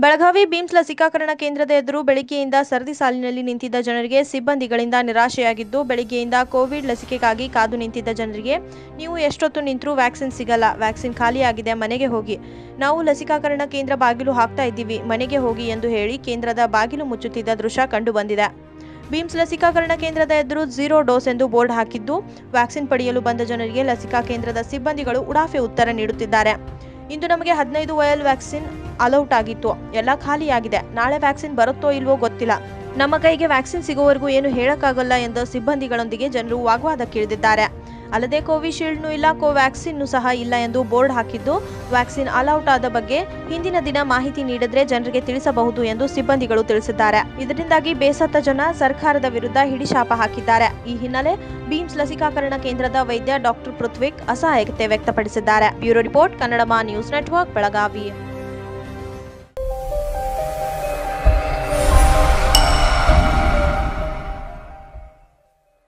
Belagavi beans ಲಸಿಕಾಕರಣ ಕೇಂದ್ರದ ಎದುರು ಬೆಳಿಗ್ಗೆಯಿಂದ ಸರದಿ ಸಾಲಿನಲ್ಲಿ ನಿಂತಿದ್ದ ಜನರಿಗೆ ಸಿಬ್ಬಂದಿಗಳಿಂದ ನಿರಾಶೆಯಾಗಿದ್ದು ಬೆಳಿಗ್ಗೆಯಿಂದ ಕೋವಿಡ್ ಲಸಿಕೆಗಾಗಿ ಕಾದು ನಿಂತಿದ್ದ ಜನರಿಗೆ ನೀವು ಎಷ್ಟೊತ್ತು ನಿಂತರೂ ವ್ಯಾಕ್ಸಿನ್ ಸಿಗಲ್ಲ ವ್ಯಾಕ್ಸಿನ್ ಖಾಲಿಯಾಗಿದೆ ಮನೆಗೆ ಹೋಗಿ ನಾವು ಲಸಿಕಾಕರಣ ಕೇಂದ್ರ ಬಾಗಿಲು ಹಾಕ್ತಾ ಇದ್ದೀವಿ ಮನೆಗೆ ಹೋಗಿ ಎಂದು ಹೇಳಿ ಕೇಂದ್ರದ ಬಾಗಿಲು ಮುಚ್ಚುತ್ತಿದ್ದ ದೃಶ್ಯ ಕಂಡುಬಂದಿದೆ ಬೀಮ್ಸ್ ಲಸಿಕಾಕರಣ ಕೇಂದ್ರದ ಎದುರು ಝೀರೋ ಡೋಸ್ ಎಂದು ಬೋರ್ಡ್ ಹಾಕಿದ್ದು ವ್ಯಾಕ್ಸಿನ್ ಪಡೆಯಲು ಬಂದ ಜನರಿಗೆ ಲಸಿಕಾ ಕೇಂದ್ರದ ಸಿಬ್ಬಂದಿಗಳು ಉಡಾಫೆ ಉತ್ತರ ನೀಡುತ್ತಿದ್ದಾರೆ ಇಂದು ನಮಗೆ ಹದಿನೈದು ವಯಲ್ ವ್ಯಾಕ್ಸಿನ್ ಅಲೌಟ್ ಆಗಿತ್ತು ಎಲ್ಲ ಖಾಲಿಯಾಗಿದೆ ನಾಳೆ ವ್ಯಾಕ್ಸಿನ್ ಬರುತ್ತೋ ಇಲ್ವೋ ಗೊತ್ತಿಲ್ಲ ನಮ್ಮ ಕೈಗೆ ವ್ಯಾಕ್ಸಿನ್ ಸಿಗುವವರೆಗೂ ಏನು ಹೇಳಕ್ಕಾಗಲ್ಲ ಎಂದು ಸಿಬ್ಬಂದಿಗಳೊಂದಿಗೆ ಜನರು ವಾಗ್ವಾದಕ್ಕಿಳಿದಿದ್ದಾರೆ ಅಲ್ಲದೆ ಕೋವಿಶೀಲ್ಡ್ನೂ ಇಲ್ಲ ಕೋವ್ಯಾಕ್ಸಿನ್ನೂ ಸಹ ಇಲ್ಲ ಎಂದು ಬೋರ್ಡ್ ಹಾಕಿದ್ದು ವ್ಯಾಕ್ಸಿನ್ ಅಲೌಟ್ ಆದ ಬಗ್ಗೆ ಹಿಂದಿನ ದಿನ ಮಾಹಿತಿ ನೀಡಿದ್ರೆ ಜನರಿಗೆ ತಿಳಿಸಬಹುದು ಎಂದು ಸಿಬ್ಬಂದಿಗಳು ತಿಳಿಸಿದ್ದಾರೆ ಇದರಿಂದಾಗಿ ಬೇಸತ್ತ ಜನ ಸರ್ಕಾರದ ವಿರುದ್ಧ ಹಿಡಿಶಾಪ ಹಾಕಿದ್ದಾರೆ ಈ ಹಿನ್ನೆಲೆ ಬೀಮ್ಸ್ ಲಸಿಕಾಕರಣ ಕೇಂದ್ರದ ವೈದ್ಯ ಡಾಕ್ಟರ್ ಪೃಥ್ವಿಕ್ ಅಸಹಾಯಕತೆ ವ್ಯಕ್ತಪಡಿಸಿದ್ದಾರೆ ಬ್ಯೂರೋ ರಿಪೋರ್ಟ್ ಕನ್ನಡಮ ನ್ಯೂಸ್ ನೆಟ್ವರ್ಕ್ ಬೆಳಗಾವಿ